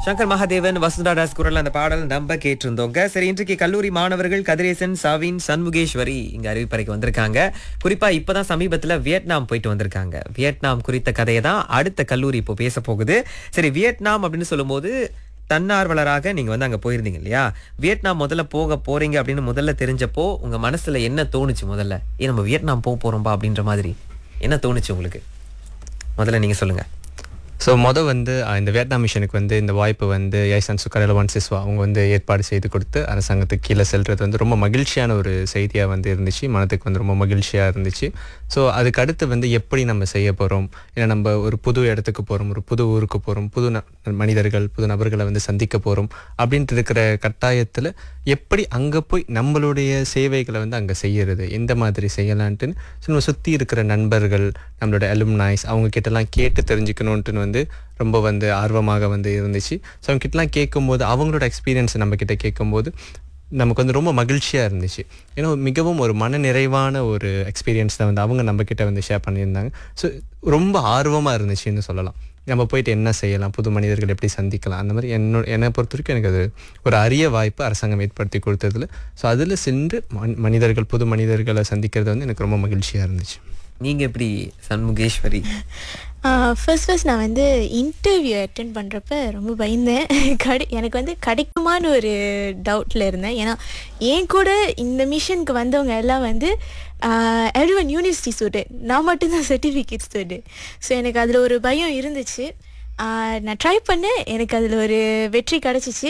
சங்கர் மகாதேவன் வசுந்தா தாஸ் குரல் அந்த பாடல் நம்ம கேட்டிருந்தோங்க சரி இன்றைக்கு கல்லூரி மாணவர்கள் கதிரேசன் சவின் சண்முகேஸ்வரி இங்க அறிவிப்பறைக்கு வந்திருக்காங்க குறிப்பா இப்பதான் சமீபத்துல வியட்நாம் போயிட்டு வந்திருக்காங்க வியட்நாம் குறித்த கதையை தான் அடுத்த கல்லூரி இப்போ பேச போகுது சரி வியட்நாம் அப்படின்னு சொல்லும்போது தன்னார்வலராக நீங்க வந்து அங்க போயிருந்தீங்க இல்லையா வியட்நாம் முதல்ல போக போறீங்க அப்படின்னு முதல்ல தெரிஞ்சப்போ உங்க மனசுல என்ன தோணுச்சு முதல்ல ஏ நம்ம வியட்நாம் போக போறோம்பா அப்படின்ற மாதிரி என்ன தோணுச்சு உங்களுக்கு முதல்ல நீங்க சொல்லுங்க ஸோ மொதல் வந்து அஹ், இந்த வியட்நாம் மிஷனுக்கு வந்து இந்த வாய்ப்பு வந்து யைசன் சுக்கரலவான் சிஸ்வா அவங்க வந்து ஏற்பாடு செய்து கொடுத்து அரசாங்கத்துக்கு கீழே செல்றது வந்து ரொம்ப மகிழ்ச்சியான ஒரு செய்தியாக வந்து இருந்துச்சு மனதுக்கு வந்து ரொம்ப மகிழ்ச்சியாக இருந்துச்சு ஸோ அதுக்கு அடுத்து வந்து எப்படி நம்ம செய்ய போகிறோம் ஏன்னா நம்ம ஒரு புது இடத்துக்கு போகிறோம் ஒரு புது ஊருக்கு போகிறோம் புது ந- மனிதர்கள் புது நபர்களை வந்து சந்திக்க போகிறோம் அப்படின்ட்டு இருக்கிற கட்டாயத்தில் எப்படி அங்கே போய் நம்மளுடைய சேவைகளை வந்து அங்கே செய்யறது எந்த மாதிரி செய்யலான்ட்டுன்னு ஸோ நம்ம சுற்றி இருக்கிற நண்பர்கள் நம்மளோட அலும்னாய்ஸ் அவங்க கிட்டலாம் கேட்டு தெரிஞ்சுக்கணுன்ட்டுன்னு வந்து ரொம்ப வந்து ஆர்வமாக வந்து இருந்துச்சு ஸோ அவங்க கிட்டலாம் கேட்கும்போது அவங்களோட எக்ஸ்பீரியன்ஸ் நம்ம கிட்ட கேட்கும்போது நமக்கு வந்து ரொம்ப மகிழ்ச்சியாக இருந்துச்சு ஏன்னா மிகவும் ஒரு மன நிறைவான ஒரு எக்ஸ்பீரியன்ஸ் தான் வந்து அவங்க நம்ம கிட்ட வந்து ஷேர் பண்ணியிருந்தாங்க ஸோ ரொம்ப ஆர்வமாக இருந்துச்சுன்னு சொல்லலாம் நம்ம போயிட்டு என்ன செய்யலாம் புது மனிதர்கள் எப்படி சந்திக்கலாம் அந்த மாதிரி என்னோட என்னை பொறுத்த வரைக்கும் எனக்கு அது ஒரு அரிய வாய்ப்பு அரசாங்கம் ஏற்படுத்தி கொடுத்ததுல ஸோ அதில் சென்று மன்- மனிதர்கள் புது மனிதர்களை சந்திக்கிறது வந்து எனக்கு ரொம்ப மகிழ்ச்சியாக இருந்துச்சு நீங்க எப்படி சண்முகேஸ்வரி ஃபர்ஸ்ட் ஃபர்ஸ்ட் நான் வந்து இன்டர்வியூ அட்டென்ட் பண்ணுறப்ப ரொம்ப பயந்தேன் கிடை எனக்கு வந்து கிடைக்குமான்னு ஒரு டவுட்டில் இருந்தேன் ஏன்னா என் கூட இந்த மிஷனுக்கு வந்தவங்க எல்லாம் வந்து எவ்ரி ஒன் யூனிவர்சிட்டி ஸ்டூடெண்ட் நான் மட்டும்தான் சர்டிஃபிகேட் ஸ்டூடெண்ட் ஸோ எனக்கு அதில் ஒரு பயம் இருந்துச்சு ஆஹ் நான் ட்ரை பண்ணேன் எனக்கு அதில் ஒரு வெற்றி கிடச்சிச்சு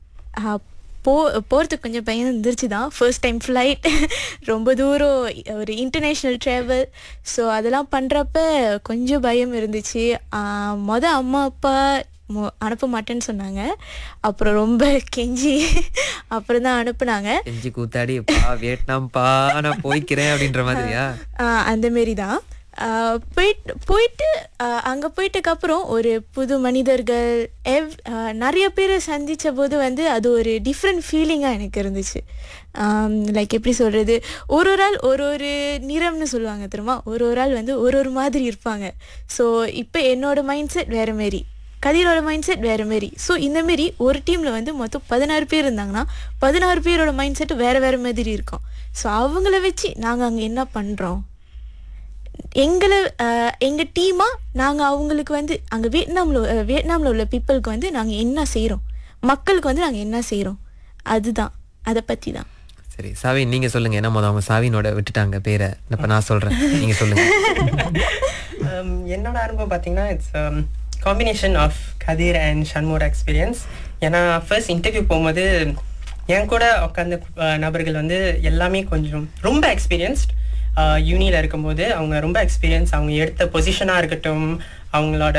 போ போகிறதுக்கு கொஞ்சம் பயம் இருந்துருச்சு தான் ஃபர்ஸ்ட் டைம் ஃப்ளைட் ரொம்ப தூரம் ஒரு இன்டர்நேஷ்னல் ட்ராவல் ஸோ அதெல்லாம் பண்ணுறப்ப கொஞ்சம் பயம் இருந்துச்சு ஆஹ் மொத அம்மா அப்பா மொ- அனுப்ப மாட்டேன்னு சொன்னாங்க அப்புறம் ரொம்ப கெஞ்சி அப்புறம் தான் அனுப்புனாங்க செஞ்சு கூத்தாடி பா வியட்நாம் பா நான் போய்க்கிறேன் அப்படின்ற மாதிரியா ஆஹ் அந்த மாரி தான் ஆஹ் போயிட்டு போயிட்டு அங்கே போயிட்டுக்கப்புறம் ஒரு புது மனிதர்கள் எவ் ஆஹ் நிறைய பேரை சந்தித்த போது வந்து அது ஒரு டிஃப்ரெண்ட் ஃபீலிங்காக எனக்கு இருந்துச்சு லைக் எப்படி சொல்கிறது ஒரு ஒரு ஆள் ஒரு ஒரு நிறம்னு சொல்லுவாங்க தெரியுமா ஒரு ஒரு ஆள் வந்து ஒரு ஒரு மாதிரி இருப்பாங்க ஸோ இப்போ என்னோட மைண்ட் செட் வேறு மாரி கதிரோட மைண்ட் செட் வேறு மாரி ஸோ இந்த மாரி ஒரு டீமில் வந்து மொத்தம் பதினாறு பேர் இருந்தாங்கன்னா பதினாறு பேரோட மைண்ட் செட் வேறு வேறு மாதிரி இருக்கும் ஸோ அவங்கள வச்சு நாங்கள் அங்கே என்ன பண்ணுறோம் எங்களை அஹ், எங்க டீமா நாங்க அவங்களுக்கு வந்து அங்க வியட்நாம்ல அஹ், வியட்நாம்ல உள்ள பீப்புளுக்கு வந்து நாங்க என்ன செய்றோம் மக்களுக்கு வந்து நாங்க என்ன செய்றோம் அதுதான் அதை பத்தி தான் சரி சாவின் நீங்க சொல்லுங்க என்ன மொதல் அவங்க சாவினோட விட்டுட்டாங்க பேரை இப்ப நான் சொல்றேன் நீங்க சொல்லுங்க Um, என்னோட அனுபவம் பார்த்தீங்கன்னா it's combination of Kathir and ஷண்மோட எக்ஸ்பீரியன்ஸ் ஏன்னா ஃபர்ஸ்ட் இன்டர்வியூ போகும்போது என் கூட உட்காந்த அஹ், நபர்கள் வந்து எல்லாமே கொஞ்சம் ரொம்ப எக்ஸ்பீரியன்ஸ்ட் யூனியில் இருக்கும்போது அவங்க ரொம்ப எக்ஸ்பீரியன்ஸ் அவங்க எடுத்த பொசிஷனாக இருக்கட்டும் அவங்களோட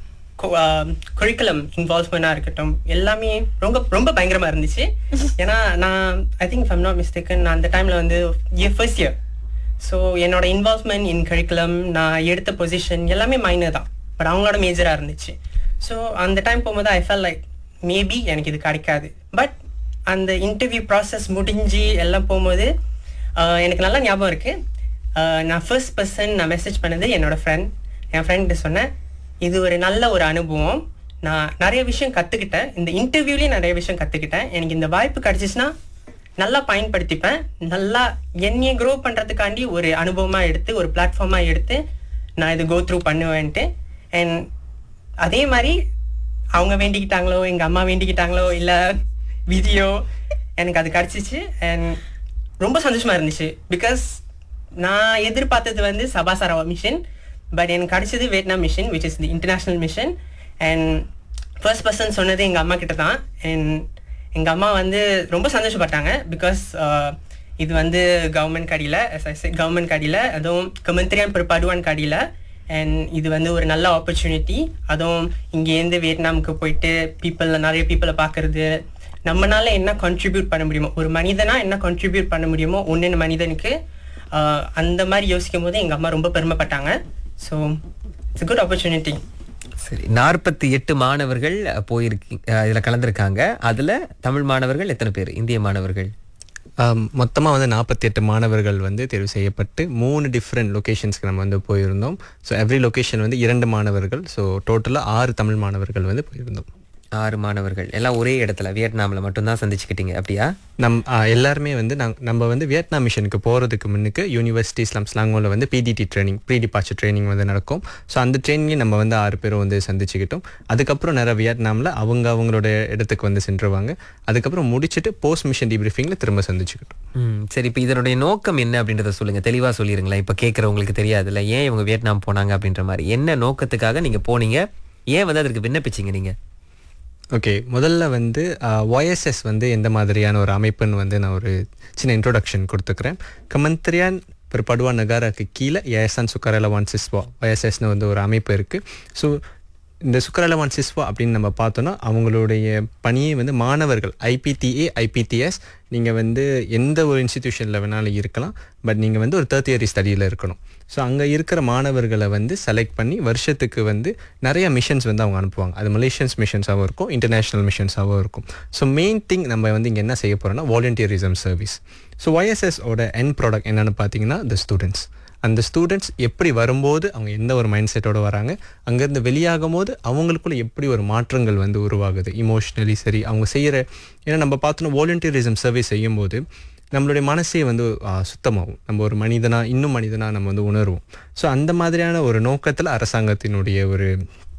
குறிக்குலம் இன்வால்வ்மெண்ட்டாக இருக்கட்டும் எல்லாமே ரொம்ப ரொம்ப பயங்கரமாக இருந்துச்சு ஏன்னா நான் I think I'm not mistaken நான் அந்த டைமில் வந்து ஃபர்ஸ்ட் இயர் ஸோ என்னோட இன்வால்வ்மெண்ட் இன் கரிக்குலம் நான் எடுத்த பொசிஷன் எல்லாமே மைனர் தான் பட் அவங்களோட மேஜராக இருந்துச்சு ஸோ அந்த டைம் போகும்போது ஐ ஃபெல் லைக் மேபி எனக்கு இது கிடைக்காது பட் அந்த இன்டர்வியூ ப்ராசஸ் முடிஞ்சு எல்லாம் போகும்போது ஆஹ், எனக்கு நல்லா ஞாபகம் இருக்குது நான் ஃபர்ஸ்ட் பர்சன் நான் மெசேஜ் பண்ணது என்னோட ஃப்ரெண்ட் என் ஃப்ரெண்ட்டு சொன்னேன் இது ஒரு நல்ல ஒரு அனுபவம் நான் நிறைய விஷயம் கற்றுக்கிட்டேன் இந்த இன்டர்வியூலேயே நிறைய விஷயம் கற்றுக்கிட்டேன் எனக்கு இந்த வாய்ப்பு கிடச்சிச்சுன்னா நல்லா பயன்படுத்திப்பேன் நல்லா என்னைய க்ரோ பண்ணுறதுக்காண்டி ஒரு அனுபவமாக எடுத்து ஒரு பிளாட்ஃபார்மாக எடுத்து நான் இது கோ த்ரூ பண்ணுவேன்ட்டு அண்ட் அதே மாதிரி அவங்க வேண்டிக்கிட்டாங்களோ எங்கள் அம்மா வேண்டிக்கிட்டாங்களோ இல்லை வீடியோ எனக்கு அது கிடச்சிச்சு அண்ட் ரொம்ப சந்தோஷமாக இருந்துச்சு பிகாஸ் நான் எதிர்பார்த்தது வந்து சபாசாராவா மிஷன் பட் எனக்கு கிடைச்சது Vietnam mission which is the international mission and first person சொன்னது எங்கள் அம்மா கிட்ட தான் அண்ட் எங்கள் அம்மா வந்து ரொம்ப சந்தோஷப்பட்டாங்க பிகாஸ் இது வந்து கவர்மெண்ட் கடியில் கவர்மெண்ட் கடியில் அதுவும் கமெண்ட்ரியான் பிற்பாடுவான் கடியில் அண்ட் இது வந்து ஒரு நல்ல ஆப்பர்ச்சுனிட்டி அதுவும் இங்கேருந்து வியட்நாமுக்கு போயிட்டு பீப்புள் நிறைய பீப்புளை பார்க்கறது நம்மனால என்ன கான்ட்ரிபியூட் பண்ண முடியுமோ ஒரு மனிதனா என்ன கான்ட்ரிபியூட் பண்ண முடியுமோ ஒன்று மனிதனுக்கு ஆஹ், அந்த மாதிரி யோசிக்கும் போது எங்கள் அம்மா ரொம்ப பெருமைப்பட்டாங்க ஸோ இட்ஸ் குட் ஆப்பர்ச்சுனிட்டி சரி நாற்பத்தி எட்டு மாணவர்கள் போயிருக்கீங்க இதுல கலந்துருக்காங்க அதுல தமிழ் மாணவர்கள் எத்தனை பேர் இந்திய மாணவர்கள் மொத்தமாக வந்து நாற்பத்தி எட்டு மாணவர்கள் வந்து தேர்வு செய்யப்பட்டு மூணு டிஃப்ரெண்ட் லொக்கேஷன்ஸ்க்கு நம்ம வந்து போயிருந்தோம் ஸோ எவ்ரி லொக்கேஷன் வந்து இரண்டு மாணவர்கள் ஸோ டோட்டலாக ஆறு தமிழ் மாணவர்கள் வந்து போயிருந்தோம் ஆறு மாணவர்கள் எல்லாம் ஒரே இடத்துல வியட்நாம்ல மட்டும்தான் சந்திச்சுக்கிட்டீங்க அப்படியா நம் ஆ, எல்லாருமே வந்து நாங் நம்ம வந்து வியட்நாம் மிஷனுக்கு போகிறதுக்கு முன்னுக்கு யூனிவர்சிட்டி ஸ்லம் ஸ்லாங்கோவில் வந்து PDT training pre departure training வந்து நடக்கும் ஸோ அந்த ட்ரைனிங்லேயும் நம்ம வந்து ஆறு பேரும் வந்து சந்திச்சுக்கிட்டோம் அதுக்கப்புறம் நிறைய வியட்நாமில் அவங்க அவங்களோட இடத்துக்கு வந்து சென்றுவாங்க அதுக்கப்புறம் முடிச்சுட்டு போஸ்ட் மிஷன் டிபிரிஃபிங்கில் திரும்ப சந்திச்சுக்கிட்டோம் ம் சரி இப்போ இதனுடைய நோக்கம் என்ன அப்படின்றத சொல்லுங்க தெளிவா சொல்லிருங்களேன் இப்போ கேட்குறவங்களுக்கு தெரியாதுல்ல ஏன் இவங்க வியட்நாம் போனாங்க அப்படின்ற மாதிரி என்ன நோக்கத்துக்காக நீங்க போனீங்க ஏன் வந்து அதற்கு விண்ணப்பிச்சீங்க நீங்க ஓகே முதல்ல வந்து ஒய்எஸ்எஸ் வந்து எந்த மாதிரியான ஒரு அமைப்புன்னு வந்து நான் ஒரு சின்ன இன்ட்ரோடக்ஷன் கொடுத்துக்கிறேன் கமந்திரியான் படுவா நகாராக்கு கீழே ஏஎஸ்ஆன் சுக்கரலவான் சிஸ்வா ஒய்எஸ்எஸ்னு வந்து ஒரு அமைப்பு இருக்குது ஸோ இந்த சுக்கரலவான் சிஸ்வா அப்படின்னு நம்ம பார்த்தோன்னா அவங்களுடைய பணியை வந்து மாணவர்கள் ஐபிடிஏ ஐபிடிஎஸ் நீங்கள் வந்து எந்த ஒரு இன்ஸ்டிடியூஷனில் வேணாலும் இருக்கலாம் பட் நீங்கள் வந்து ஒரு தேர்ட் இயர் ஸ்டடியில் இருக்கணும் ஸோ அங்கே இருக்கிற மாணவர்களை வந்து செலக்ட் பண்ணி வருஷத்துக்கு வந்து நிறைய மிஷன்ஸ் வந்து அவங்க அனுப்புவாங்க அது மலேசியன்ஸ் மிஷன்ஸாகவும் இருக்கும் இன்டர்நேஷ்னல் மிஷன்ஸாகவும் இருக்கும் ஸோ மெயின் திங் நம்ம வந்து இங்கே என்ன செய்ய போகிறோம்னா வாலண்டியரிசம் சர்வீஸ் ஸோ ஒய்எஸ்எஸ் ஓட என் ப்ராடக்ட் என்னென்னு பார்த்தீங்கன்னா த ஸ்டூடெண்ட்ஸ் அந்த ஸ்டூடெண்ட்ஸ் எப்படி வரும்போது அவங்க எந்த ஒரு மைண்ட் செட்டோட வராங்க அங்கேருந்து வெளியாகும் போது அவங்களுக்குள்ள எப்படி ஒரு மாற்றங்கள் வந்து உருவாகுது இமோஷ்னலி சரி அவங்க செய்கிற ஏன்னா நம்ம பார்த்தோன்னா வாலண்டியரிசம் சர்வீஸ் செய்யும்போது நம்மளுடைய மனசே வந்து ஆ, சுத்தமாகும் நம்ம ஒரு மனிதனா இன்னும் மனிதனா நம்ம வந்து உணர்வோம் ஸோ அந்த மாதிரியான ஒரு நோக்கத்தில் அரசாங்கத்தினுடைய ஒரு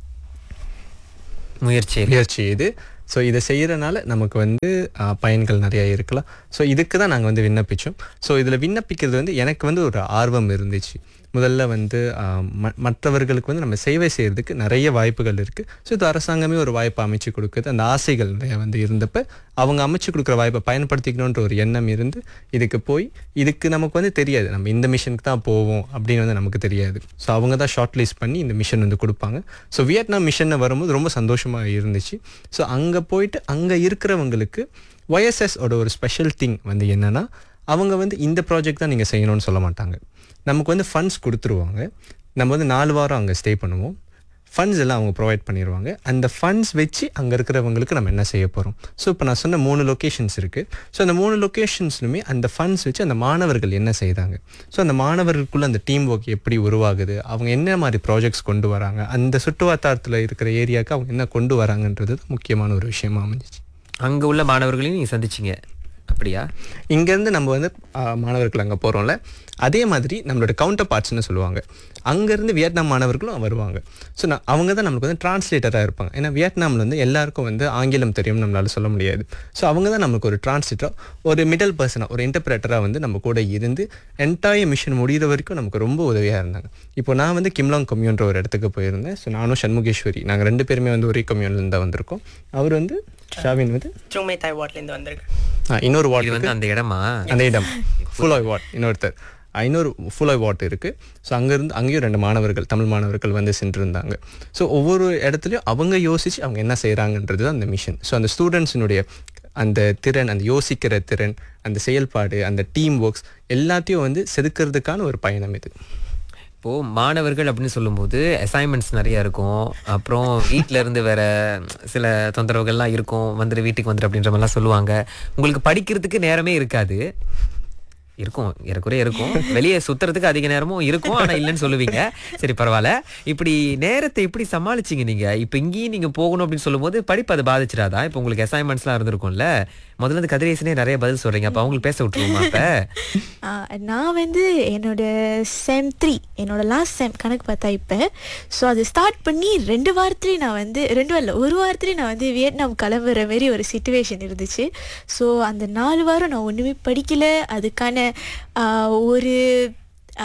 முயற்சி முயற்சி இது ஸோ இதை செய்கிறனால நமக்கு வந்து ஆ, பயன்கள் நிறையா இருக்கலாம் ஸோ இதுக்கு தான் நாங்கள் வந்து விண்ணப்பித்தோம் ஸோ இதில் விண்ணப்பிக்கிறது வந்து எனக்கு வந்து ஒரு ஆர்வம் இருந்துச்சு முதல்ல வந்து ஆ, ம- மற்றவர்களுக்கு வந்து நம்ம சேவை செய்கிறதுக்கு நிறைய வாய்ப்புகள் இருக்குது ஸோ இது அரசாங்கமே ஒரு வாய்ப்பை அமைச்சு கொடுக்குது அந்த ஆசைகள் நிறைய வந்து இருந்தப்ப அவங்க அமைச்சு கொடுக்குற வாய்ப்பை பயன்படுத்திக்கணுன்ற ஒரு எண்ணம் இருந்து இதுக்கு போய் இதுக்கு நமக்கு வந்து தெரியாது நம்ம இந்த மிஷனுக்கு தான் போவோம் அப்படின்னு வந்து நமக்கு தெரியாது ஸோ அவங்க தான் ஷார்ட் லிஸ்ட் பண்ணி இந்த மிஷன் வந்து கொடுப்பாங்க ஸோ வியட்நாம் மிஷனை வரும்போது ரொம்ப சந்தோஷமாக இருந்துச்சு ஸோ அங்கே போயிட்டு அங்கே இருக்கிறவங்களுக்கு ஒய்எஸ்எஸ் ஓட ஒரு ஸ்பெஷல் திங் வந்து என்னன்னா அவங்க வந்து இந்த ப்ராஜெக்ட் தான் நீங்கள் செய்யணும்னு சொல்ல மாட்டாங்க நமக்கு வந்து ஃபண்ட்ஸ் கொடுத்துருவாங்க நம்ம வந்து நாலு வாரம் அங்கே ஸ்டே பண்ணுவோம் ஃபண்ட்ஸ் எல்லாம் அவங்க ப்ரொவைட் பண்ணிடுவாங்க அந்த ஃபண்ட்ஸ் வச்சு அங்கே இருக்கிறவங்களுக்கு நம்ம என்ன செய்ய போகிறோம் ஸோ இப்போ நான் சொன்ன மூணு லொக்கேஷன்ஸ் இருக்குது ஸோ அந்த மூணு லொக்கேஷன்ஸ்லுமே அந்த ஃபண்ட்ஸ் வச்சு அந்த மாணவர்கள் என்ன செய்தாங்க ஸோ அந்த மாணவர்களுக்குள்ள அந்த டீம் ஒர்க் எப்படி உருவாகுது அவங்க என்ன மாதிரி ப்ராஜெக்ட்ஸ் கொண்டு வராங்க அந்த சுற்றுவட்டாரத்தில் இருக்கிற ஏரியாவுக்கு அவங்க என்ன கொண்டு வராங்கன்றது தான் முக்கியமான ஒரு விஷயமா அமைஞ்சிச்சு அங்க உள்ள மாணவர்களையும் நீங்க சந்திச்சீங்க அப்படியா இங்கேருந்து நம்ம வந்து ஆ, மாணவர்கள் அங்கே போகிறோம்ல அதே மாதிரி நம்மளோட கவுண்டர் பார்ட்ஸ்னு சொல்லுவாங்க அங்கேருந்து வியட்நாம் மாணவர்களும் வருவாங்க ஸோ நான் அவங்க தான் நம்மளுக்கு வந்து டிரான்ஸ்லேட்டராக இருப்பாங்க ஏன்னா வியட்நாமில் வந்து எல்லாருக்கும் வந்து ஆங்கிலம் தெரியும் நம்மளால சொல்ல முடியாது ஸோ அவங்க தான் நமக்கு ஒரு டிரான்ஸ்லேட்டராக ஒரு மிடில் பர்சனாக ஒரு இன்டர்பிரேட்டராக வந்து நம்ம கூட இருந்து என்டையர் மிஷன் முடிகிற வரைக்கும் நமக்கு ரொம்ப உதவியாக இருந்தாங்க இப்போ நான் வந்து கிம்லாங் கம்யூன்ற ஒரு இடத்துக்கு போயிருந்தேன் ஸோ நானும் சண்முகேஸ்வரி நாங்கள் ரெண்டு பேருமே வந்து ஒரே கம்யூன்லேருந்து தான் வந்திருக்கோம் அவர் வந்து ஷாவின் வந்து சுங்மை தாய் வார்ட்லேருந்து வந்திருக்கு ஆ, இன்னொரு இது வார்டு வந்து அந்த இடமா அந்த இடம் ஃபுல்லாய் வாட் இன்னொருத்தர் ஐநூறு ஃபுல்லாய் வாட் இருக்குது ஸோ அங்கேருந்து அங்கேயும் ரெண்டு மாணவர்கள் தமிழ் மாணவர்கள் வந்து சென்றிருந்தாங்க ஸோ ஒவ்வொரு இடத்துலையும் அவங்க யோசித்து அவங்க என்ன செய்கிறாங்கன்றது தான் அந்த மிஷன் ஸோ அந்த ஸ்டூடெண்ட்ஸினுடைய அந்த திறன் அந்த யோசிக்கிற திறன் அந்த செயல்பாடு அந்த டீம் ஒர்க்ஸ் எல்லாத்தையும் வந்து செதுக்கிறதுக்கான ஒரு பயணம் இது இப்போ மாணவர்கள் அப்படின்னு சொல்லும்போது அசைன்மெண்ட்ஸ் நிறைய இருக்கும் அப்புறம் வீட்ல இருந்து வேற சில தொந்தரவுகள்லாம் இருக்கும் வந்துரு வீட்டுக்கு வந்துரு அப்படின்ற மாதிரிலாம் சொல்லுவாங்க உங்களுக்கு படிக்கிறதுக்கு நேரமே இருக்காது இருக்கும் ஏறக்குறைய இருக்கும் வெளியே சுத்துறதுக்கு அதிக நேரமும் இருக்கும் ஆனா இல்லைன்னு சொல்லுவீங்க சரி பரவாயில்ல இப்படி நேரத்தை எப்படி சமாளிச்சீங்க நீங்க இப்ப இங்கேயும் நீங்க போகணும் அப்படின்னு சொல்லும்போது படிப்பு அதை பாதிச்சிடாதா இப்ப உங்களுக்கு அசைன்மெண்ட்ஸ்லாம் இருந்திருக்கும்ல முதல்ல இருந்து கதிரேசனே நிறைய பதில் சொல்றீங்க அப்ப அவங்களுக்கு பேச விட்டுருவோமா அப்ப ஆ, நான் வந்து என்னோட செம் த்ரீ என்னோட லாஸ்ட் செம் கணக்கு பார்த்தா இப்போ ஸோ அது ஸ்டார்ட் பண்ணி ரெண்டு வாரத்துலேயே நான் வந்து ரெண்டு வாரம் இல்ல, ஒரு வாரத்துலேயே நான் வந்து வியட்நாம் கிளம்புற மாரி ஒரு சுச்சுவேஷன் இருந்துச்சு ஸோ அந்த நாலு வாரம் நான் ஒன்றுமே படிக்கல அதுக்கான ஆ, ஒரு ஆ,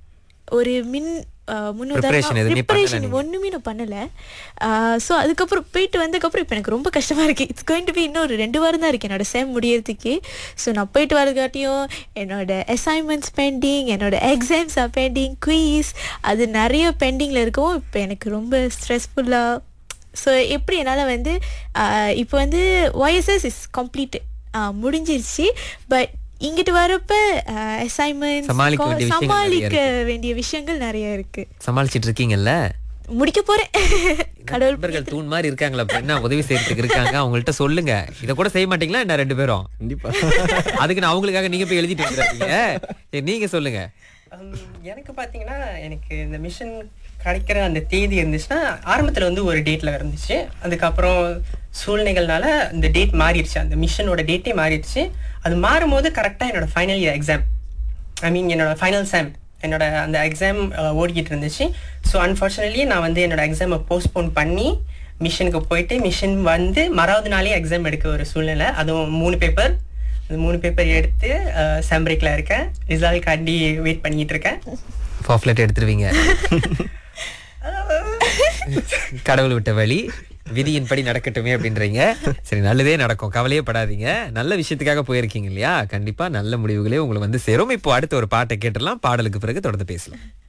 ஒரு மின் Preparation எதுவுமே பண்ணல ப்ரிப்பரேஷன் நீங்க. ஒன்றுமே நான் பண்ணலை ஸோ அதுக்கப்புறம் போயிட்டு வந்ததுக்கப்புறம் இப்போ எனக்கு ரொம்ப கஷ்டமாக இருக்குது இட்ஸ் கோயிங் டு பி இன்னும் ஒரு ரெண்டு வாரம் தான் இருக்குது என்னோட செம் முடியறதுக்கு ஸோ நான் போயிட்டு வரதுக்காட்டியும் என்னோட அசைன்மெண்ட்ஸ் பெண்டிங் என்னோட எக்ஸாம்ஸ் ஆர் பெண்டிங் குயிஸ் அது நிறைய பெண்டிங்கில் இருக்கவும் இப்போ எனக்கு ரொம்ப ஸ்ட்ரெஸ்ஃபுல்லாக ஸோ எப்படி என்னால் வந்து ஆஹ், இப்போ வந்து ஒய்எஸ்எஸ் இஸ் கம்ப்ளீட் முடிஞ்சிருச்சு பட் இங்கிட்டு வரப்ப அசைன்மெண்ட் சமாளிக்க வேண்டிய விஷயங்கள் நிறைய சமாளிக்க வேண்டிய விஷயங்கள் நிறைய இருக்கு சமாளிச்சிட்டு இருக்கீங்கல்ல முடிக்க போறேன் கடவுள் நண்பர்கள் தூண் மாதிரி இருக்காங்களா அப்ப என்ன உதவி செய்யறதுக்கு இருக்காங்க அவங்கள்ட்ட சொல்லுங்க இத கூட செய்ய மாட்டீங்களா என்ன ரெண்டு பேரும் கண்டிப்பாக அதுக்கு நான் அவங்களுக்காக நீங்க போய் எழுதிட்டு வந்துடாதீங்க சரி நீங்க சொல்லுங்க Um, எனக்கு பார்த்தீங்கன்னா எனக்கு இந்த மிஷன் கிடைக்கிற அந்த தேதி இருந்துச்சுன்னா ஆரம்பத்தில் வந்து ஒரு டேட்டில் இருந்துச்சு அதுக்கப்புறம் சூழ்நிலைகள்னால இந்த டேட் மாறிடுச்சு அந்த மிஷனோட டேட்டே மாறிடுச்சு அது மாறும்போது கரெக்டாக என்னோட final year exam I mean என்னோட ஃபைனல் செம் என்னோட அந்த எக்ஸாம் ஓடிக்கிட்டு இருந்துச்சு ஸோ அன்ஃபார்ச்சுனேட்லி நான் வந்து என்னோட எக்ஸாமை போஸ்ட்போன் பண்ணி மிஷனுக்கு போயிட்டு மிஷன் வந்து மறாவது நாளே எக்ஸாம் எடுக்க ஒரு சூழ்நிலை அதுவும் மூணு பேப்பர் அந்த மூணு பேப்பர் எடுத்து செம் பிரேக்கில் இருக்கேன் ரிசல்ட் காண்டி வெயிட் பண்ணிக்கிட்டு இருக்கேன் பாப்லெட் எடுத்துருவீங்க கடவுள் விட்ட வழி விதியின்படி நடக்கட்டுமே அப்படின்றீங்க சரி நல்லதே நடக்கும் கவலையே படாதீங்க நல்ல விஷயத்துக்காக போயிருக்கீங்க இல்லையா கண்டிப்பா நல்ல முடிவுகளே உங்களை வந்து சேரும் இப்போ அடுத்த ஒரு பாட்டை கேட்டுடலாம் பாடலுக்கு பிறகு தொடர்ந்து பேசலாம்